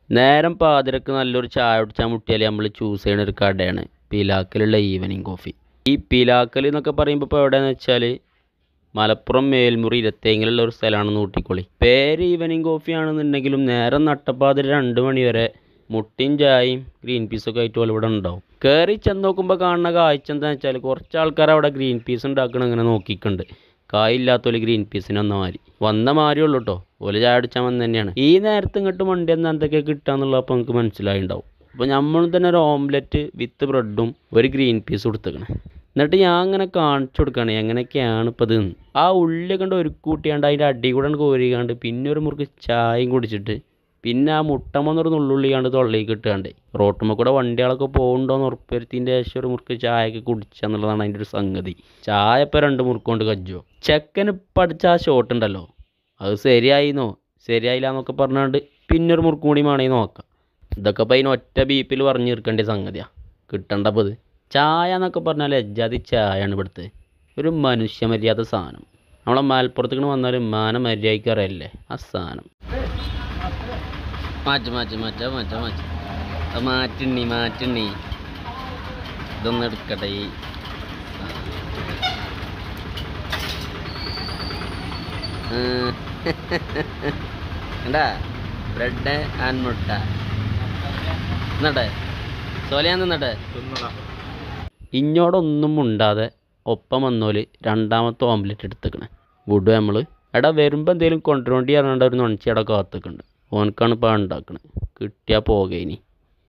നേരം പാതിരക്ക് നല്ലൊരു ചായ കുടിച്ചാൽ മുട്ടിയാൽ നമ്മൾ ചൂസ് ചെയ്യുന്ന ഒരു കടയാണ് പിലാക്കലുള്ള ഈവനിങ് കോഫി ഈ പിലാക്കൽ എന്നൊക്കെ പറയുമ്പോൾ ഇപ്പോൾ എവിടെയാണെന്ന് വെച്ചാൽ മലപ്പുറം മേൽമുറി ഇരുത്തേങ്ങിലുള്ള ഒരു സ്ഥലമാണ് ഊട്ടിക്കൊളി പേര് ഈവനിങ് കോഫി ആണെന്നുണ്ടെങ്കിലും നേരം നട്ടപ്പാതിര രണ്ട് മണി വരെ മുട്ടിയും ചായയും ഗ്രീൻ പീസൊക്കെ ആയിട്ട് പോലെ ഇവിടെ ഉണ്ടാവും കയറി ചെന്ന് നോക്കുമ്പോൾ കാണുന്ന കാഴ്ച എന്താണെന്ന് വെച്ചാൽ കുറച്ച് ആൾക്കാർ അവിടെ ഗ്രീൻ പീസ് ഉണ്ടാക്കണം ഇങ്ങനെ നോക്കിക്കുന്നുണ്ട് കായില്ലാത്തോല് ഗ്രീൻ പീസിന് വന്ന മാതിരി വന്ന മാതിരി ഉള്ളൂ കേട്ടോ ഓല് ചായ അടിച്ചാൽ വന്ന് തന്നെയാണ് ഈ നേരത്ത് ഇങ്ങോട്ട് മണ്ടി എന്ന് എന്തൊക്കെ കിട്ടുകയെന്നുള്ളത് അപ്പോൾ നമുക്ക് മനസ്സിലായിണ്ടാവും അപ്പോൾ നമ്മൾ തന്നെ ഒരു ഓംലെറ്റ് വിത്ത് ബ്രെഡും ഒരു ഗ്രീൻ പീസ് കൊടുത്തേക്കണേ എന്നിട്ട് ഞാൻ അങ്ങനെ കാണിച്ചു കൊടുക്കുകയാണ് എങ്ങനെയൊക്കെയാണ് ഇപ്പോൾ ഇത് ആ ഉള്ളി കണ്ട് ഒരു കൂട്ടിയാണ്ട് അതിൻ്റെ അടി കൂടെ കോരിക്കാണ്ട് പിന്നെ ഒരു മുറുക്ക് ചായയും കുടിച്ചിട്ട് പിന്നെ ആ മുട്ടമ്മന്നൊരു നുള്ളുള്ളി കണ്ട് തൊള്ളിക്ക് ഇട്ടുകാണ്ട് റോട്ടുമ്മ കൂടെ വണ്ടികളൊക്കെ പോകുന്നുണ്ടോയെന്ന് ഉറപ്പുവരുത്തിൻ്റെ ശേഷം ഒരു മുറുക്ക് ചായയൊക്കെ കുടിച്ചെന്നുള്ളതാണ് അതിൻ്റെ ഒരു സംഗതി ചായ ഇപ്പോൾ രണ്ട് മുറുക്ക് കൊണ്ട് കജ്ജോ ചെക്കന് പഠിച്ച ആ ഷോട്ട് ഉണ്ടല്ലോ അത് ശരിയായിന്നോ ശരിയായില്ല എന്നൊക്കെ പറഞ്ഞാണ്ട് പിന്നെ ഒരു മുറുക്കും കൂടി വേണമെങ്കിൽ നോക്കാം ഇതൊക്കെ ഇപ്പോൾ അതിന് ഒറ്റ ബീപ്പിൽ പറഞ്ഞു തീർക്കേണ്ട സംഗതിയാണ് കിട്ടണ്ടപ്പോൾ ഇത് ചായ എന്നൊക്കെ പറഞ്ഞാൽ എജ്ജാതി ചായയാണ് ഇവിടുത്തെ ഒരു മനുഷ്യമര്യാദ സാധനം നമ്മളെ മലപ്പുറത്തേക്ക് വന്നാൽ മാന മര്യാദയ്ക്ക് അറിയല്ലേ ആ സാധനം മാറ്റ് മാറ്റ് മാറ്റ മാറ്റ മാറ്റ അത് മാറ്റിണ്ണി മാറ്റിണ്ണി ഇതൊന്നും എടുക്കട്ടെ ഈ കണ്ടാ ബ്രെഡ് ആൻഡ് മുട്ട നിന്നട്ടെ സോലയാൻ നിന്നട്ടെ ഇഞ്ഞോടൊന്നും മുണ്ടാതെ ഒപ്പം വന്നോല് രണ്ടാമത്തെ ഓംലെറ്റ് എടുത്തേക്കണേ വിടുക നമ്മൾ എടാ വരുമ്പോൾ എന്തെങ്കിലും കൊണ്ടുവരേണ്ടി പറഞ്ഞിട്ട് ഒരു നൊണച്ചിയുടെ കാത്തുക്കുന്നുണ്ട് ഓനക്കാണ് ഇപ്പോൾ ഉണ്ടാക്കണത് കിട്ടിയാൽ പോകെ ഇനി